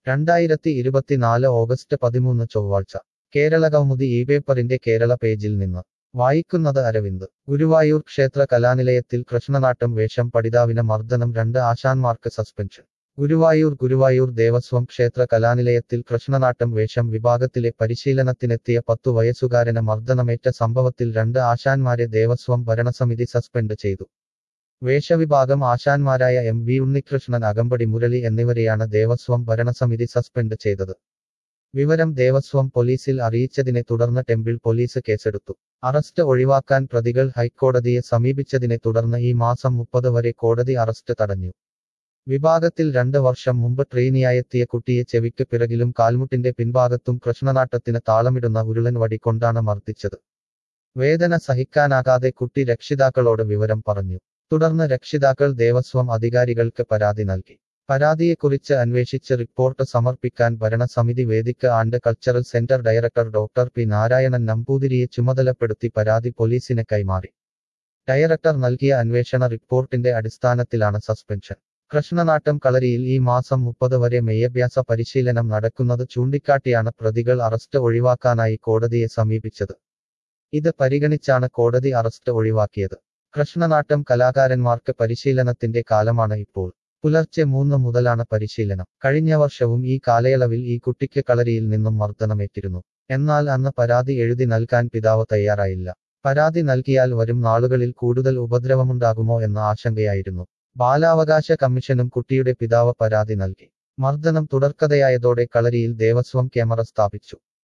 രണ്ടായിരത്തി ഇരുപത്തിനാല് ഓഗസ്റ്റ് പതിമൂന്ന് ചൊവ്വാഴ്ച കേരളകൗമുദി ഈ പേപ്പറിന്റെ കേരള പേജിൽ നിന്ന് വായിക്കുന്നത് അരവിന്ദ് ഗുരുവായൂർ ക്ഷേത്ര കലാനിലയത്തിൽ കൃഷ്ണനാട്ടം വേഷം പഠിതാവിന് മർദ്ദനം രണ്ട് ആശാന്മാർക്ക് സസ്പെൻഷൻ ഗുരുവായൂർ ഗുരുവായൂർ ദേവസ്വം ക്ഷേത്ര കലാനിലയത്തിൽ കൃഷ്ണനാട്ടം വേഷം വിഭാഗത്തിലെ പരിശീലനത്തിനെത്തിയ പത്തു വയസ്സുകാരന് മർദ്ദനമേറ്റ സംഭവത്തിൽ രണ്ട് ആശാന്മാരെ ദേവസ്വം ഭരണസമിതി സസ്പെൻഡ് ചെയ്തു വേഷവിഭാഗം ആശാന്മാരായ എം വി ഉണ്ണികൃഷ്ണൻ അകമ്പടി മുരളി എന്നിവരെയാണ് ദേവസ്വം ഭരണസമിതി സസ്പെൻഡ് ചെയ്തത് വിവരം ദേവസ്വം പോലീസിൽ അറിയിച്ചതിനെ തുടർന്ന് ടെമ്പിൾ പോലീസ് കേസെടുത്തു അറസ്റ്റ് ഒഴിവാക്കാൻ പ്രതികൾ ഹൈക്കോടതിയെ സമീപിച്ചതിനെ തുടർന്ന് ഈ മാസം മുപ്പത് വരെ കോടതി അറസ്റ്റ് തടഞ്ഞു വിഭാഗത്തിൽ രണ്ട് വർഷം മുമ്പ് ട്രെയിനിയായെത്തിയ കുട്ടിയെ ചെവിക്ക് പിറകിലും കാൽമുട്ടിന്റെ പിൻഭാഗത്തും കൃഷ്ണനാട്ടത്തിന് താളമിടുന്ന ഉരുളൻ വടി കൊണ്ടാണ് മർദ്ദിച്ചത് വേദന സഹിക്കാനാകാതെ കുട്ടി രക്ഷിതാക്കളോട് വിവരം പറഞ്ഞു തുടർന്ന് രക്ഷിതാക്കൾ ദേവസ്വം അധികാരികൾക്ക് പരാതി നൽകി പരാതിയെക്കുറിച്ച് അന്വേഷിച്ച് റിപ്പോർട്ട് സമർപ്പിക്കാൻ ഭരണസമിതി വേദിക്ക് and cultural centre director doctor P Narayanan നമ്പൂതിരിയെ ചുമതലപ്പെടുത്തി പരാതി പോലീസിന് കൈമാറി ഡയറക്ടർ നൽകിയ അന്വേഷണ റിപ്പോർട്ടിന്റെ അടിസ്ഥാനത്തിലാണ് സസ്പെൻഷൻ കൃഷ്ണനാട്ടം കളരിയിൽ ഈ മാസം മുപ്പത് വരെ മെയ്യഭ്യാസ പരിശീലനം നടക്കുന്നത് ചൂണ്ടിക്കാട്ടിയാണ് പ്രതികൾ അറസ്റ്റ് ഒഴിവാക്കാനായി കോടതിയെ സമീപിച്ചത് ഇത് പരിഗണിച്ചാണ് കോടതി അറസ്റ്റ് ഒഴിവാക്കിയത് കൃഷ്ണനാട്ടം കലാകാരന്മാർക്ക് പരിശീലനത്തിന്റെ കാലമാണ് ഇപ്പോൾ പുലർച്ചെ മൂന്ന് മുതലാണ് പരിശീലനം കഴിഞ്ഞ വർഷവും ഈ കാലയളവിൽ ഈ കുട്ടിക്ക് കളരിയിൽ നിന്നും മർദ്ദനമേറ്റിരുന്നു എന്നാൽ അന്ന് പരാതി എഴുതി നൽകാൻ പിതാവ് തയ്യാറായില്ല പരാതി നൽകിയാൽ വരും നാളുകളിൽ കൂടുതൽ ഉപദ്രവമുണ്ടാകുമോ എന്ന ആശങ്കയായിരുന്നു ബാലാവകാശ കമ്മീഷനും കുട്ടിയുടെ പിതാവ് പരാതി നൽകി മർദ്ദനം തുടർക്കഥയായതോടെ കളരിയിൽ ദേവസ്വം ക്യാമറ സ്ഥാപിച്ചു